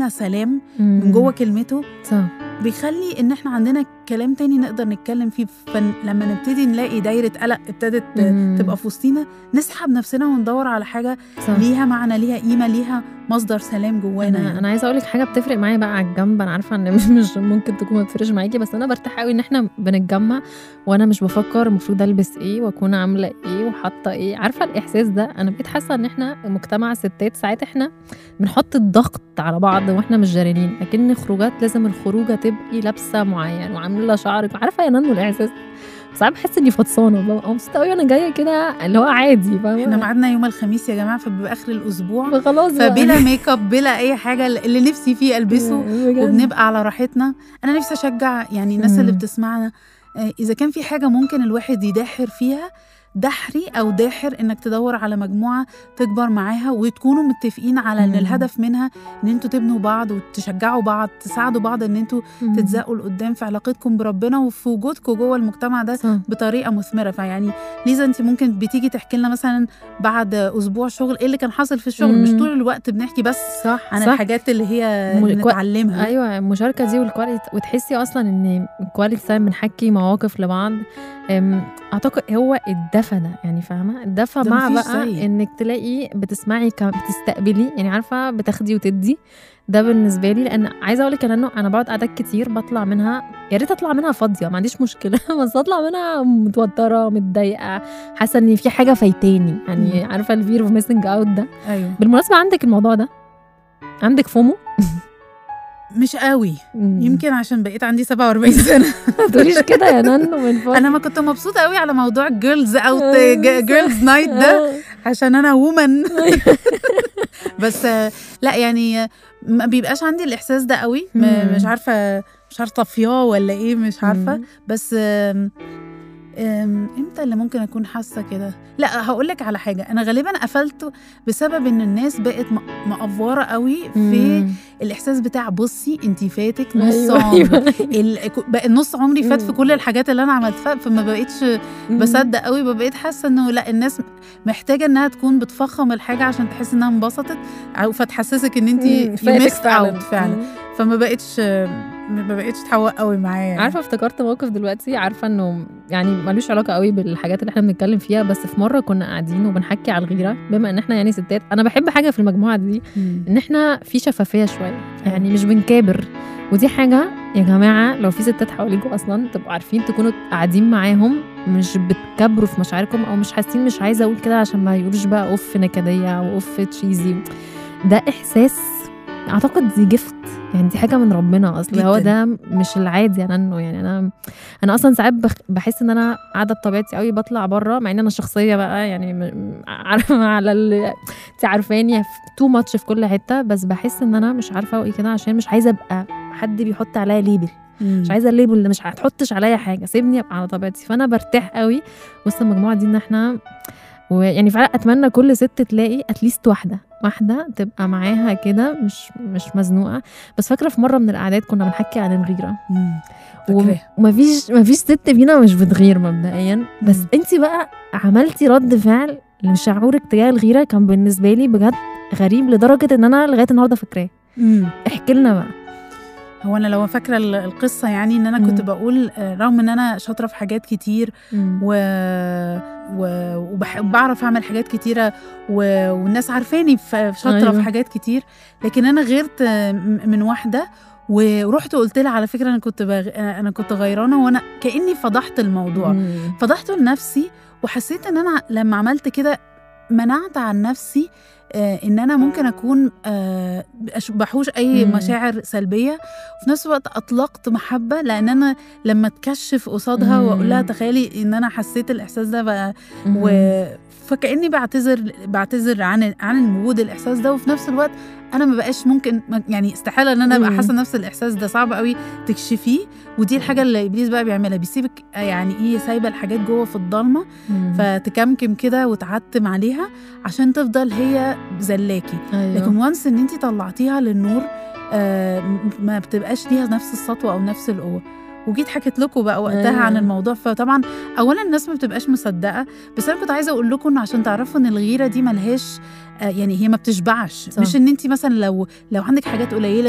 بيدينا سلام من جوه كلمته صح بيخلي ان احنا عندنا كلام تاني نقدر نتكلم فيه فلما نبتدي نلاقي دايره قلق ابتدت مم. تبقى في وسطينا نسحب نفسنا وندور على حاجه صح ليها معنى ليها قيمه ليها مصدر سلام جوانا انا يعني. انا عايزه اقول لك حاجه بتفرق معايا بقى على الجنب انا عارفه ان مش مش ممكن تكون ما بتفرقش معاكي بس انا برتاح قوي ان احنا بنتجمع وانا مش بفكر المفروض البس ايه واكون عامله ايه وحاطه ايه عارفه الاحساس ده انا بقيت حاسه ان احنا مجتمع ستات ساعات احنا بنحط الضغط على بعض واحنا مش جاريين لكن خروجات لازم الخروجه تبقي لابسه معين وعامله شعرك عارفه يا نانو الاحساس ساعات بحس اني فطسانه ببقى مبسوطه قوي وانا جايه كده اللي هو عادي فاهمه احنا ميعادنا يوم الخميس يا جماعه فبيبقى اخر الاسبوع خلاص بقى. فبلا ميك اب بلا اي حاجه اللي نفسي فيه البسه بجد. وبنبقى على راحتنا انا نفسي اشجع يعني الناس اللي مم. بتسمعنا آه، اذا كان في حاجه ممكن الواحد يدحر فيها دحري او داحر انك تدور على مجموعه تكبر معاها وتكونوا متفقين على ان مم. الهدف منها ان انتوا تبنوا بعض وتشجعوا بعض تساعدوا بعض ان انتوا مم. تتزقوا لقدام في علاقتكم بربنا وفي وجودكم جوه المجتمع ده صح. بطريقه مثمره فيعني ليزا انت ممكن بتيجي تحكي لنا مثلا بعد اسبوع شغل ايه اللي كان حاصل في الشغل مم. مش طول الوقت بنحكي بس صح عن صح. الحاجات اللي هي م- اللي كو- نتعلمها ايوه المشاركه دي والكواليتي وتحسي اصلا ان الكواليتي تايم بنحكي مواقف لبعض أم، اعتقد هو الدفى ده يعني فاهمه الدفى ده مع مفيش بقى زيه. انك تلاقي بتسمعي ك- بتستقبلي يعني عارفه بتاخدي وتدي ده بالنسبه لي لان عايزه اقول لك انه انا بقعد قعدات كتير بطلع منها يا ريت اطلع منها فاضيه ما عنديش مشكله بس اطلع منها متوتره متضايقه حاسه ان في حاجه فايتاني يعني مم. عارفه الفير اوف ميسنج اوت ده ايوه بالمناسبه عندك الموضوع ده عندك فومو مش قوي مم. يمكن عشان بقيت عندي 47 سنه ما تقوليش كده يا نانو من فضلك انا ما كنت مبسوطه قوي على موضوع جيرلز اوت آه، جيرلز نايت ده آه. عشان انا وومن بس آه، لا يعني آه، ما بيبقاش عندي الاحساس ده قوي م- مم. مش عارفه مش عارفه طفياه ولا ايه مش عارفه مم. بس آم، آم، امتى اللي ممكن اكون حاسه كده لا هقول لك على حاجه انا غالبا قفلته بسبب ان الناس بقت م- مقفوره قوي في مم. الاحساس بتاع بصي انت فاتك نص أيوة، عمر أيوة. ال- بقى نص عمري فات في مم. كل الحاجات اللي انا عملتها فما بقيتش بصدق قوي بقيت حاسه انه لا الناس محتاجه انها تكون بتفخم الحاجه عشان تحس انها انبسطت او فتحسسك ان انت مم، فاتك ميست اوت فعلا مم. فما بقتش ما بقتش تحوق قوي معايا يعني. عارفه افتكرت موقف دلوقتي عارفه انه يعني ملوش علاقه قوي بالحاجات اللي احنا بنتكلم فيها بس في مره كنا قاعدين وبنحكي على الغيره بما ان احنا يعني ستات انا بحب حاجه في المجموعه دي مم. ان احنا في شفافيه شويه يعني مش بنكابر ودي حاجه يا جماعه لو في ستات حواليكم اصلا تبقوا عارفين تكونوا قاعدين معاهم مش بتكبروا في مشاعركم او مش حاسين مش عايزه اقول كده عشان ما يقولوش بقى اوف نكديه او اوف تشيزي ده احساس اعتقد دي جفت يعني دي حاجه من ربنا اصل هو جداً. ده مش العادي يعني انه يعني انا انا اصلا ساعات بخ- بحس ان انا قاعده بطبيعتي قوي بطلع بره مع ان انا شخصيه بقى يعني م- م- عارفه على ال... انت عارفاني تو ماتش في كل حته بس بحس ان انا مش عارفه ايه كده عشان مش عايزه ابقى حد بيحط عليا ليبل مم. مش عايزه الليبل ده مش هتحطش عليا حاجه سيبني ابقى على طبيعتي فانا برتاح قوي وسط المجموعه دي ان احنا ويعني فعلا اتمنى كل ست تلاقي اتليست واحده واحده تبقى معاها كده مش مش مزنوقه بس فاكره في مره من القعدات كنا بنحكي عن الغيره مم. و- فاكراه. ومفيش مفيش ست فينا مش بتغير مبدئيا بس مم. انت بقى عملتي رد فعل لشعورك تجاه الغيره كان بالنسبه لي بجد غريب لدرجه ان انا لغايه النهارده فاكراه مم. احكي لنا بقى هو انا لو فاكره ال- القصه يعني ان انا كنت مم. بقول آه، رغم ان انا شاطره في حاجات كتير و... و... وبح... وبعرف اعمل حاجات كتيره و... والناس عارفاني في شاطره أيوة. أيوة. في حاجات كتير لكن انا غيرت آه، م- من واحده ورحت قلت لها على فكره انا كنت بغ... انا كنت غيرانه وانا كاني فضحت الموضوع مم. فضحته لنفسي وحسيت ان انا لما عملت كده منعت عن نفسي آه ان انا ممكن اكون آه أش- بحوش اي مم. مشاعر سلبيه وفي نفس الوقت اطلقت محبه لان انا لما اتكشف قصادها مم. واقول لها تخيلي ان انا حسيت الاحساس ده بقى و فكاني بعتذر بعتذر عن عن وجود الاحساس ده وفي نفس الوقت انا ما بقاش ممكن ما- يعني استحاله ان انا ابقى مم. حاسه نفس الاحساس ده صعب قوي تكشفيه ودي الحاجه اللي ابليس بقى بيعملها بيسيبك يعني ايه سايبه الحاجات جوه في الضلمه مم. فتكمكم كده وتعتم عليها عشان تفضل هي زلاكي أيوة. لكن وانس ان انت طلعتيها للنور آه م- ما بتبقاش ليها نفس السطوه او نفس القوه وجيت حكيت لكم بقى وقتها أيوة. عن الموضوع فطبعا اولا الناس ما بتبقاش مصدقه بس انا كنت عايزه اقول لكم انه عشان تعرفوا ان الغيره دي ملهاش آه يعني هي ما بتشبعش صح. مش ان انت مثلا لو لو عندك حاجات قليله